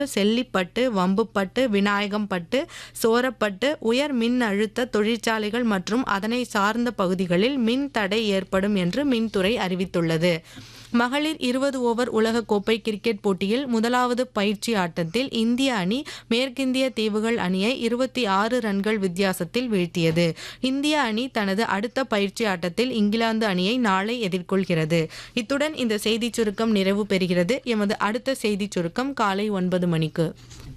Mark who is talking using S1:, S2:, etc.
S1: செல்லிப்பட்டு வம்புப்பட்டு விநாயகம்பட்டு சோரப்பட்டு உயர் மின் அழுத்த தொழிற்சாலைகள் மற்றும் அதனை சார்ந்த பகுதிகளில் மின் தடை ஏற்படும் என்று மின்துறை அறிவித்துள்ளது மகளிர் இருபது ஓவர் உலகக்கோப்பை கிரிக்கெட் போட்டியில் முதலாவது பயிற்சி ஆட்டத்தில் இந்திய அணி மேற்கிந்திய தீவுகள் அணியை இருபத்தி ஆறு ரன்கள் வித்தியாசத்தில் வீழ்த்தியது இந்திய அணி தனது அடுத்த பயிற்சி ஆட்டத்தில் இங்கிலாந்து அணியை நாளை எதிர்கொள்கிறது இத்துடன் இந்த செய்திச் சுருக்கம் நிறைவு பெறுகிறது எமது அடுத்த செய்திச் சுருக்கம் காலை ஒன்பது மணிக்கு